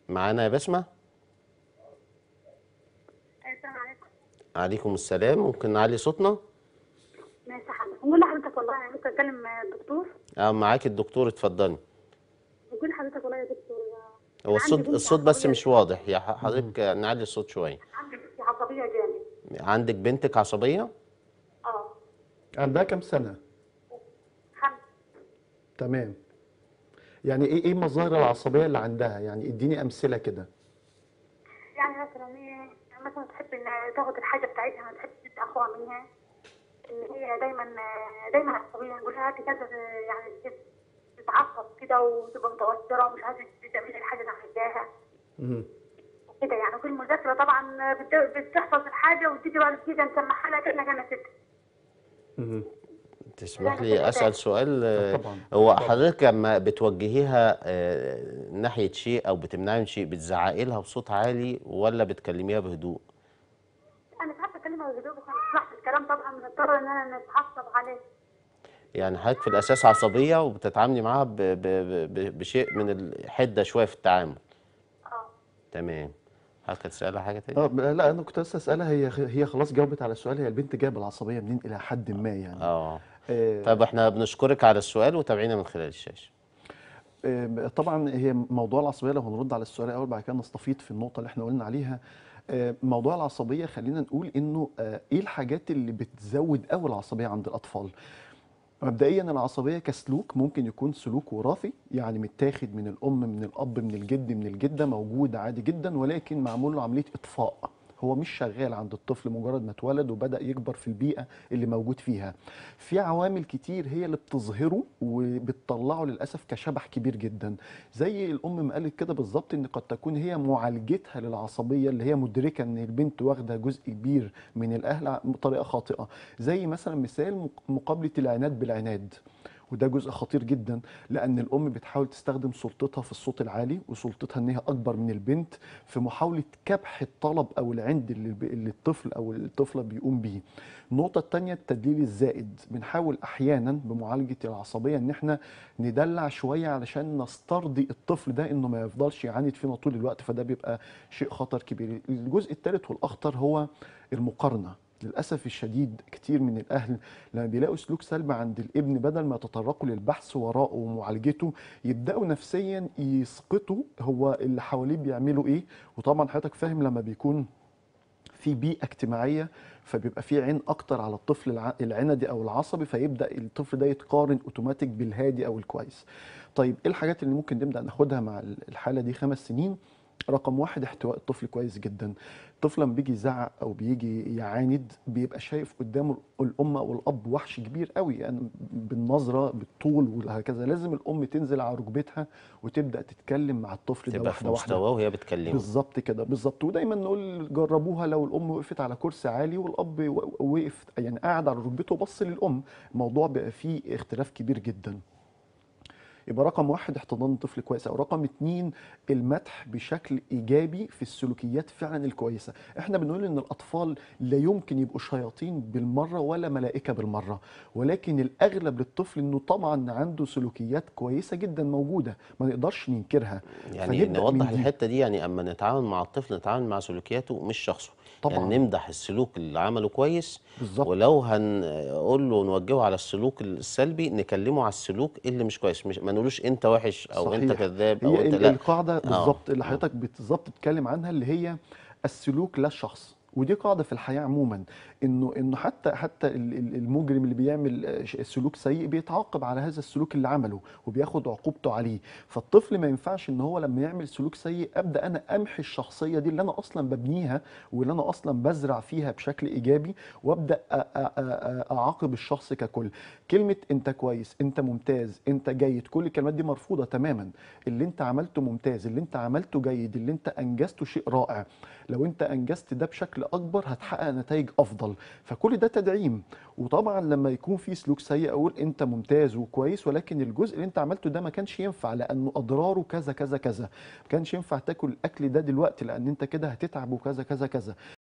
معانا يا بسمة السلام عليكم عليكم السلام ممكن نعلي صوتنا ماشي حضرتك بقول لحضرتك والله انا ممكن اكلم الدكتور اه معاك الدكتور اتفضلي بقول لحضرتك والله يا دكتور هو عندي الصوت بنت الصوت بس عصبية مش واضح يا ح- حضرتك نعلي الصوت شوية عندي بنت عصبيه جامد عندك بنتك عصبية اه عندها كام سنة؟ خمس تمام يعني ايه ايه مظاهر العصبية اللي عندها؟ يعني اديني امثلة كده يعني مثلا ايه مثلا تحب ان تاخد الحاجه بتاعتها ما تحبش تدي اخوها منها ان هي دايما دايما عصبيه نقول لها هاتي كذا يعني تتعصب كده وتبقى متوتره ومش عايزه تعملي الحاجه اللي عايزاها مم. كده يعني في المذاكره طبعا بت- بتحفظ الحاجه وتيجي بعد كده نسمعها لها كانها كانت ست مم. تسمح لي أسأل سؤال آه، طبعا. هو حضرتك لما بتوجهيها آه، ناحية شيء أو بتمنعي من شيء بتزعقي لها بصوت عالي ولا بتكلميها بهدوء انا ساعات بكلمها بهدوء بس ما بتسمعش الكلام طبعا بنضطر ان انا نتعصب عليه يعني حضرتك في الأساس عصبية وبتتعاملي معاها ب- ب- ب- بشيء من الحدة شوية في التعامل اه تمام حضرتك هتسألها حاجة تانية؟ اه لا انا كنت لسه اسالها هي هي خلاص جاوبت على السؤال هي البنت جايبه العصبية منين الى حد ما يعني اه آه، طيب احنا بنشكرك على السؤال وتابعينا من خلال الشاشة آه، طبعا هي موضوع العصبيه لو هنرد على السؤال الاول بعد كده نستفيض في النقطه اللي احنا قلنا عليها آه، موضوع العصبيه خلينا نقول انه آه، ايه الحاجات اللي بتزود قوي العصبيه عند الاطفال مبدئيا العصبيه كسلوك ممكن يكون سلوك وراثي يعني متاخد من الام من الاب من الجد من الجده موجود عادي جدا ولكن معمول له عمليه اطفاء هو مش شغال عند الطفل مجرد ما اتولد وبدا يكبر في البيئه اللي موجود فيها في عوامل كتير هي اللي بتظهره وبتطلعه للاسف كشبح كبير جدا زي الام ما قالت كده بالظبط ان قد تكون هي معالجتها للعصبيه اللي هي مدركه ان البنت واخده جزء كبير من الاهل بطريقه خاطئه زي مثلا مثال مق- مقابله العناد بالعناد وده جزء خطير جدا لان الام بتحاول تستخدم سلطتها في الصوت العالي وسلطتها ان هي اكبر من البنت في محاوله كبح الطلب او العند اللي الب- اللي الطفل او الطفله بيقوم بيه النقطه الثانيه التدليل الزائد بنحاول احيانا بمعالجه العصبيه ان احنا ندلع شويه علشان نسترضي الطفل ده انه ما يفضلش يعاند فينا طول الوقت فده بيبقى شيء خطر كبير الجزء الثالث والاخطر هو المقارنه للاسف الشديد كتير من الاهل لما بيلاقوا سلوك سلبي عند الابن بدل ما يتطرقوا للبحث وراءه ومعالجته يبداوا نفسيا يسقطوا هو اللي حواليه بيعملوا ايه وطبعا حضرتك فاهم لما بيكون في بيئه اجتماعيه فبيبقى في عين اكتر على الطفل الع- العندي او العصبي فيبدا الطفل ده يتقارن اوتوماتيك بالهادي او الكويس طيب ايه الحاجات اللي ممكن نبدا ناخدها مع الحاله دي خمس سنين رقم واحد احتواء الطفل كويس جدا الطفل لما بيجي يزعق او بيجي يعاند بيبقى شايف قدامه الام او الاب وحش كبير قوي يعني بالنظره بالطول وهكذا لازم الام تنزل على ركبتها وتبدا تتكلم مع الطفل ده تبقى في واحده واحده مستواه وهي بتكلمه بالظبط كده بالظبط ودايما نقول جربوها لو الام وقفت على كرسي عالي والاب و- وقف يعني قاعد على ركبته وبص للام الموضوع بقى فيه اختلاف كبير جدا يبقى رقم واحد احتضان الطفل كويس او رقم اتنين المدح بشكل ايجابي في السلوكيات فعلا الكويسه احنا بنقول ان الاطفال لا يمكن يبقوا شياطين بالمره ولا ملائكه بالمره ولكن الاغلب للطفل انه طبعا عنده سلوكيات كويسه جدا موجوده ما نقدرش ننكرها يعني فنبدأ نوضح من دي. الحتة دي يعني اما نتعامل مع الطفل نتعامل مع سلوكياته مش شخصه طبعا يعني نمدح السلوك اللي عمله كويس بالظبط ولو هنقول له نوجهه على السلوك السلبي نكلمه على السلوك اللي مش كويس مش ما نقولوش انت وحش او انت صحيح. كذاب او هي انت ال- لا القاعده بالظبط اللي حضرتك بالظبط بتتكلم عنها اللي هي السلوك لا الشخص ودي قاعده في الحياه عموما انه انه حتى حتى ال- ال- المجرم اللي بيعمل آه، ش- سلوك سيء بيتعاقب على هذا السلوك اللي عمله وبياخد عقوبته عليه فالطفل ما ينفعش ان هو لما يعمل سلوك سيء ابدا انا امحي الشخصيه دي اللي انا اصلا ببنيها واللي انا اصلا بزرع فيها بشكل ايجابي وابدا أ- أ- أ- اعاقب الشخص ككل كلمه انت كويس انت ممتاز انت جيد كل الكلمات دي مرفوضه تماما اللي انت عملته ممتاز اللي انت عملته جيد اللي انت انجزته شيء رائع لو انت انجزت ده بشكل اكبر هتحقق نتائج افضل فكل ده تدعيم وطبعا لما يكون في سلوك سيء اقول انت ممتاز وكويس ولكن الجزء اللي انت عملته ده ما كانش ينفع لانه اضراره كذا كذا كذا ما كانش ينفع تاكل الاكل ده دلوقتي لان انت كده هتتعب وكذا كذا كذا